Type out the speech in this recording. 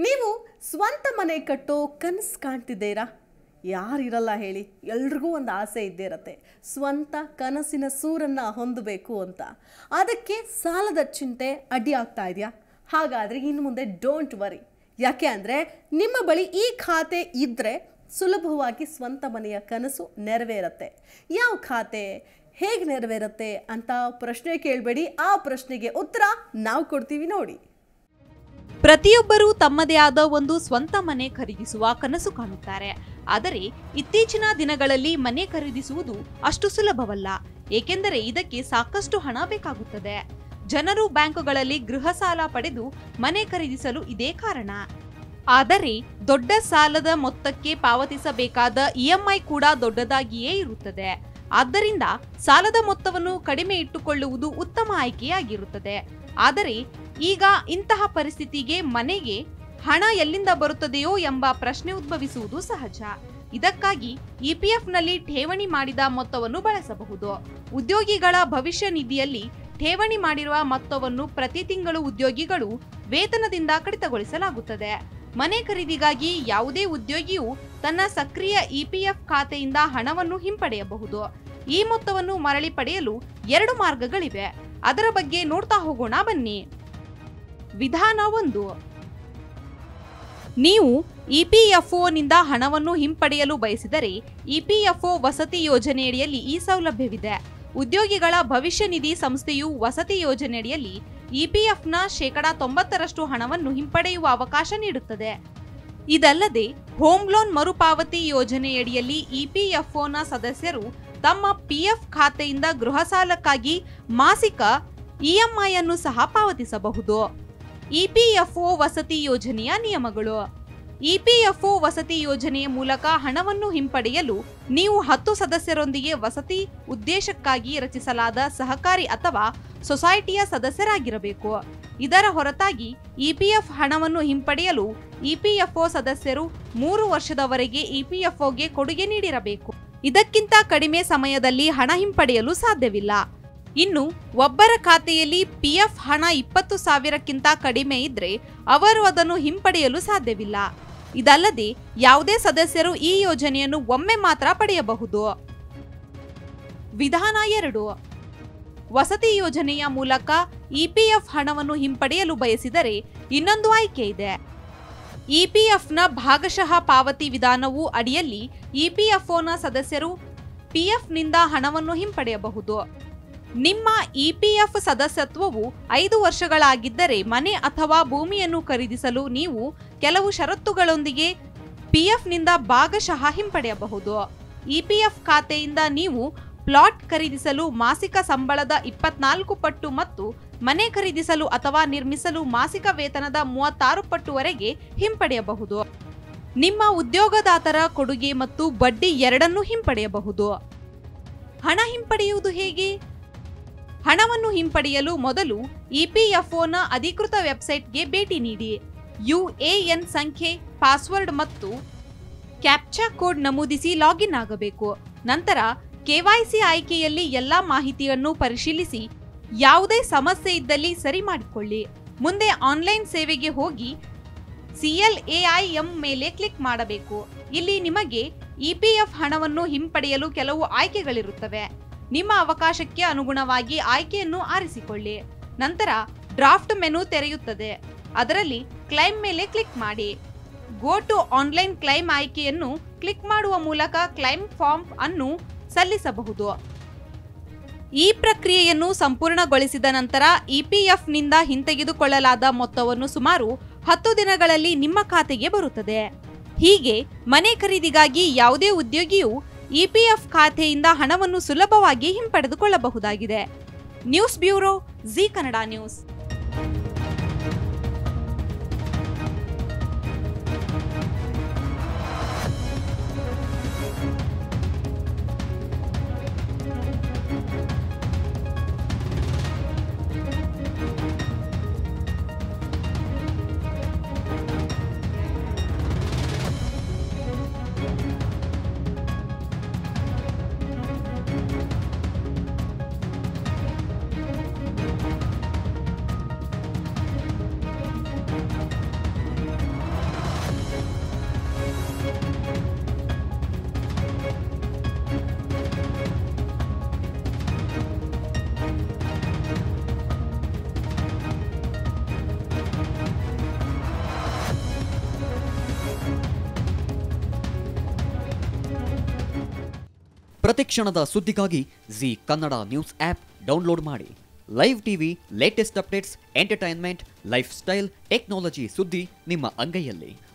ನೀವು ಸ್ವಂತ ಮನೆ ಕಟ್ಟೋ ಕನಸು ಕಾಣ್ತಿದ್ದೀರಾ ಯಾರಿರಲ್ಲ ಹೇಳಿ ಎಲ್ರಿಗೂ ಒಂದು ಆಸೆ ಇದ್ದೇ ಇರತ್ತೆ ಸ್ವಂತ ಕನಸಿನ ಸೂರನ್ನ ಹೊಂದಬೇಕು ಅಂತ ಅದಕ್ಕೆ ಸಾಲದ ಚಿಂತೆ ಅಡ್ಡಿ ಆಗ್ತಾ ಇದೆಯಾ ಹಾಗಾದರೆ ಇನ್ನು ಮುಂದೆ ಡೋಂಟ್ ವರಿ ಯಾಕೆ ಅಂದರೆ ನಿಮ್ಮ ಬಳಿ ಈ ಖಾತೆ ಇದ್ದರೆ ಸುಲಭವಾಗಿ ಸ್ವಂತ ಮನೆಯ ಕನಸು ನೆರವೇರತ್ತೆ ಯಾವ ಖಾತೆ ಹೇಗೆ ನೆರವೇರುತ್ತೆ ಅಂತ ಪ್ರಶ್ನೆ ಕೇಳಬೇಡಿ ಆ ಪ್ರಶ್ನೆಗೆ ಉತ್ತರ ನಾವು ಕೊಡ್ತೀವಿ ನೋಡಿ ಪ್ರತಿಯೊಬ್ಬರೂ ತಮ್ಮದೇ ಆದ ಒಂದು ಸ್ವಂತ ಮನೆ ಖರೀದಿಸುವ ಕನಸು ಕಾಣುತ್ತಾರೆ ಆದರೆ ಇತ್ತೀಚಿನ ದಿನಗಳಲ್ಲಿ ಮನೆ ಖರೀದಿಸುವುದು ಅಷ್ಟು ಸುಲಭವಲ್ಲ ಏಕೆಂದರೆ ಇದಕ್ಕೆ ಸಾಕಷ್ಟು ಹಣ ಬೇಕಾಗುತ್ತದೆ ಜನರು ಬ್ಯಾಂಕುಗಳಲ್ಲಿ ಗೃಹ ಸಾಲ ಪಡೆದು ಮನೆ ಖರೀದಿಸಲು ಇದೇ ಕಾರಣ ಆದರೆ ದೊಡ್ಡ ಸಾಲದ ಮೊತ್ತಕ್ಕೆ ಪಾವತಿಸಬೇಕಾದ ಇಎಂಐ ಕೂಡ ದೊಡ್ಡದಾಗಿಯೇ ಇರುತ್ತದೆ ಆದ್ದರಿಂದ ಸಾಲದ ಮೊತ್ತವನ್ನು ಕಡಿಮೆ ಇಟ್ಟುಕೊಳ್ಳುವುದು ಉತ್ತಮ ಆಯ್ಕೆಯಾಗಿರುತ್ತದೆ ಆದರೆ ಈಗ ಇಂತಹ ಪರಿಸ್ಥಿತಿಗೆ ಮನೆಗೆ ಹಣ ಎಲ್ಲಿಂದ ಬರುತ್ತದೆಯೋ ಎಂಬ ಪ್ರಶ್ನೆ ಉದ್ಭವಿಸುವುದು ಸಹಜ ಇದಕ್ಕಾಗಿ ಇಪಿಎಫ್ನಲ್ಲಿ ಠೇವಣಿ ಮಾಡಿದ ಮೊತ್ತವನ್ನು ಬಳಸಬಹುದು ಉದ್ಯೋಗಿಗಳ ಭವಿಷ್ಯ ನಿಧಿಯಲ್ಲಿ ಠೇವಣಿ ಮಾಡಿರುವ ಮೊತ್ತವನ್ನು ಪ್ರತಿ ತಿಂಗಳು ಉದ್ಯೋಗಿಗಳು ವೇತನದಿಂದ ಕಡಿತಗೊಳಿಸಲಾಗುತ್ತದೆ ಮನೆ ಖರೀದಿಗಾಗಿ ಯಾವುದೇ ಉದ್ಯೋಗಿಯು ತನ್ನ ಸಕ್ರಿಯ ಇಪಿಎಫ್ ಖಾತೆಯಿಂದ ಹಣವನ್ನು ಹಿಂಪಡೆಯಬಹುದು ಈ ಮೊತ್ತವನ್ನು ಮರಳಿ ಪಡೆಯಲು ಎರಡು ಮಾರ್ಗಗಳಿವೆ ಅದರ ಬಗ್ಗೆ ನೋಡ್ತಾ ಹೋಗೋಣ ಬನ್ನಿ ವಿಧಾನ ಒಂದು ನೀವು ಇಪಿಎಫ್ಒನಿಂದ ಹಣವನ್ನು ಹಿಂಪಡೆಯಲು ಬಯಸಿದರೆ ಇಪಿಎಫ್ಒ ವಸತಿ ಯೋಜನೆಯಡಿಯಲ್ಲಿ ಈ ಸೌಲಭ್ಯವಿದೆ ಉದ್ಯೋಗಿಗಳ ಭವಿಷ್ಯ ನಿಧಿ ಸಂಸ್ಥೆಯು ವಸತಿ ಯೋಜನೆಯಡಿಯಲ್ಲಿ ಇಪಿಎಫ್ನ ಶೇಕಡಾ ತೊಂಬತ್ತರಷ್ಟು ಹಣವನ್ನು ಹಿಂಪಡೆಯುವ ಅವಕಾಶ ನೀಡುತ್ತದೆ ಇದಲ್ಲದೆ ಹೋಮ್ ಲೋನ್ ಮರುಪಾವತಿ ಯೋಜನೆಯಡಿಯಲ್ಲಿ ಇಪಿಎಫ್ಒನ ಸದಸ್ಯರು ತಮ್ಮ ಪಿಎಫ್ ಖಾತೆಯಿಂದ ಗೃಹ ಸಾಲಕ್ಕಾಗಿ ಮಾಸಿಕ ಇಎಂಐ ಅನ್ನು ಸಹ ಪಾವತಿಸಬಹುದು ಇಪಿಎಫ್ಒ ವಸತಿ ಯೋಜನೆಯ ನಿಯಮಗಳು ಇಪಿಎಫ್ಒ ವಸತಿ ಯೋಜನೆಯ ಮೂಲಕ ಹಣವನ್ನು ಹಿಂಪಡೆಯಲು ನೀವು ಹತ್ತು ಸದಸ್ಯರೊಂದಿಗೆ ವಸತಿ ಉದ್ದೇಶಕ್ಕಾಗಿ ರಚಿಸಲಾದ ಸಹಕಾರಿ ಅಥವಾ ಸೊಸೈಟಿಯ ಸದಸ್ಯರಾಗಿರಬೇಕು ಇದರ ಹೊರತಾಗಿ ಇಪಿಎಫ್ ಹಣವನ್ನು ಹಿಂಪಡೆಯಲು ಇಪಿಎಫ್ಒ ಸದಸ್ಯರು ಮೂರು ವರ್ಷದವರೆಗೆ ಇಪಿಎಫ್ಒಗೆ ಕೊಡುಗೆ ನೀಡಿರಬೇಕು ಇದಕ್ಕಿಂತ ಕಡಿಮೆ ಸಮಯದಲ್ಲಿ ಹಣ ಹಿಂಪಡೆಯಲು ಸಾಧ್ಯವಿಲ್ಲ ಇನ್ನು ಒಬ್ಬರ ಖಾತೆಯಲ್ಲಿ ಪಿಎಫ್ ಹಣ ಇಪ್ಪತ್ತು ಸಾವಿರಕ್ಕಿಂತ ಕಡಿಮೆ ಇದ್ರೆ ಅವರು ಅದನ್ನು ಹಿಂಪಡೆಯಲು ಸಾಧ್ಯವಿಲ್ಲ ಇದಲ್ಲದೆ ಯಾವುದೇ ಸದಸ್ಯರು ಈ ಯೋಜನೆಯನ್ನು ಒಮ್ಮೆ ಮಾತ್ರ ಪಡೆಯಬಹುದು ವಿಧಾನ ಎರಡು ವಸತಿ ಯೋಜನೆಯ ಮೂಲಕ ಇಪಿಎಫ್ ಹಣವನ್ನು ಹಿಂಪಡೆಯಲು ಬಯಸಿದರೆ ಇನ್ನೊಂದು ಆಯ್ಕೆ ಇದೆ ಇಪಿಎಫ್ನ ಭಾಗಶಃ ಪಾವತಿ ವಿಧಾನವು ಅಡಿಯಲ್ಲಿ ಇಪಿಎಫ್ಒನ ಸದಸ್ಯರು ಪಿಎಫ್ನಿಂದ ಹಣವನ್ನು ಹಿಂಪಡೆಯಬಹುದು ನಿಮ್ಮ ಇಪಿಎಫ್ ಸದಸ್ಯತ್ವವು ಐದು ವರ್ಷಗಳಾಗಿದ್ದರೆ ಮನೆ ಅಥವಾ ಭೂಮಿಯನ್ನು ಖರೀದಿಸಲು ನೀವು ಕೆಲವು ಷರತ್ತುಗಳೊಂದಿಗೆ ಪಿಎಫ್ನಿಂದ ಭಾಗಶಃ ಹಿಂಪಡೆಯಬಹುದು ಇಪಿಎಫ್ ಖಾತೆಯಿಂದ ನೀವು ಪ್ಲಾಟ್ ಖರೀದಿಸಲು ಮಾಸಿಕ ಸಂಬಳದ ಇಪ್ಪತ್ನಾಲ್ಕು ಪಟ್ಟು ಮತ್ತು ಮನೆ ಖರೀದಿಸಲು ಅಥವಾ ನಿರ್ಮಿಸಲು ಮಾಸಿಕ ವೇತನದ ಮೂವತ್ತಾರು ಪಟ್ಟುವರೆಗೆ ಹಿಂಪಡೆಯಬಹುದು ನಿಮ್ಮ ಉದ್ಯೋಗದಾತರ ಕೊಡುಗೆ ಮತ್ತು ಬಡ್ಡಿ ಎರಡನ್ನೂ ಹಿಂಪಡೆಯಬಹುದು ಹಣ ಹಿಂಪಡೆಯುವುದು ಹೇಗೆ ಹಣವನ್ನು ಹಿಂಪಡೆಯಲು ಮೊದಲು ಇಪಿಎಫ್ಒನ ಅಧಿಕೃತ ವೆಬ್ಸೈಟ್ಗೆ ಭೇಟಿ ನೀಡಿ ಯುಎಎನ್ ಸಂಖ್ಯೆ ಪಾಸ್ವರ್ಡ್ ಮತ್ತು ಕ್ಯಾಪ್ಚಾ ಕೋಡ್ ನಮೂದಿಸಿ ಲಾಗಿನ್ ಆಗಬೇಕು ನಂತರ ಕೆವೈಸಿ ಆಯ್ಕೆಯಲ್ಲಿ ಎಲ್ಲಾ ಮಾಹಿತಿಯನ್ನು ಪರಿಶೀಲಿಸಿ ಯಾವುದೇ ಸಮಸ್ಯೆ ಇದ್ದಲ್ಲಿ ಸರಿ ಮಾಡಿಕೊಳ್ಳಿ ಮುಂದೆ ಆನ್ಲೈನ್ ಸೇವೆಗೆ ಹೋಗಿ ಸಿಎಲ್ಎಐಎಂ ಮೇಲೆ ಕ್ಲಿಕ್ ಮಾಡಬೇಕು ಇಲ್ಲಿ ನಿಮಗೆ ಇಪಿಎಫ್ ಹಣವನ್ನು ಹಿಂಪಡೆಯಲು ಕೆಲವು ಆಯ್ಕೆಗಳಿರುತ್ತವೆ ನಿಮ್ಮ ಅವಕಾಶಕ್ಕೆ ಅನುಗುಣವಾಗಿ ಆಯ್ಕೆಯನ್ನು ಆರಿಸಿಕೊಳ್ಳಿ ನಂತರ ಡ್ರಾಫ್ಟ್ ಮೆನು ತೆರೆಯುತ್ತದೆ ಅದರಲ್ಲಿ ಕ್ಲೈಮ್ ಮೇಲೆ ಕ್ಲಿಕ್ ಮಾಡಿ ಗೋ ಟು ಆನ್ಲೈನ್ ಕ್ಲೈಮ್ ಆಯ್ಕೆಯನ್ನು ಕ್ಲಿಕ್ ಮಾಡುವ ಮೂಲಕ ಕ್ಲೈಮ್ ಫಾರ್ಮ್ ಅನ್ನು ಸಲ್ಲಿಸಬಹುದು ಈ ಪ್ರಕ್ರಿಯೆಯನ್ನು ಸಂಪೂರ್ಣಗೊಳಿಸಿದ ನಂತರ ಇಪಿಎಫ್ನಿಂದ ಹಿಂತೆಗೆದುಕೊಳ್ಳಲಾದ ಮೊತ್ತವನ್ನು ಸುಮಾರು ಹತ್ತು ದಿನಗಳಲ್ಲಿ ನಿಮ್ಮ ಖಾತೆಗೆ ಬರುತ್ತದೆ ಹೀಗೆ ಮನೆ ಖರೀದಿಗಾಗಿ ಯಾವುದೇ ಉದ್ಯೋಗಿಯು ಇಪಿಎಫ್ ಖಾತೆಯಿಂದ ಹಣವನ್ನು ಸುಲಭವಾಗಿ ಹಿಂಪಡೆದುಕೊಳ್ಳಬಹುದಾಗಿದೆ news bureau Zee Kannada news ಪ್ರತಿಕ್ಷಣದ ಸುದ್ದಿಗಾಗಿ Zee Kannada news app download ಮಾಡಿ live TV latest updates entertainment lifestyle technology ಸುದ್ದಿ ನಿಮ್ಮ ಅಂಗೈಯಲ್ಲಿ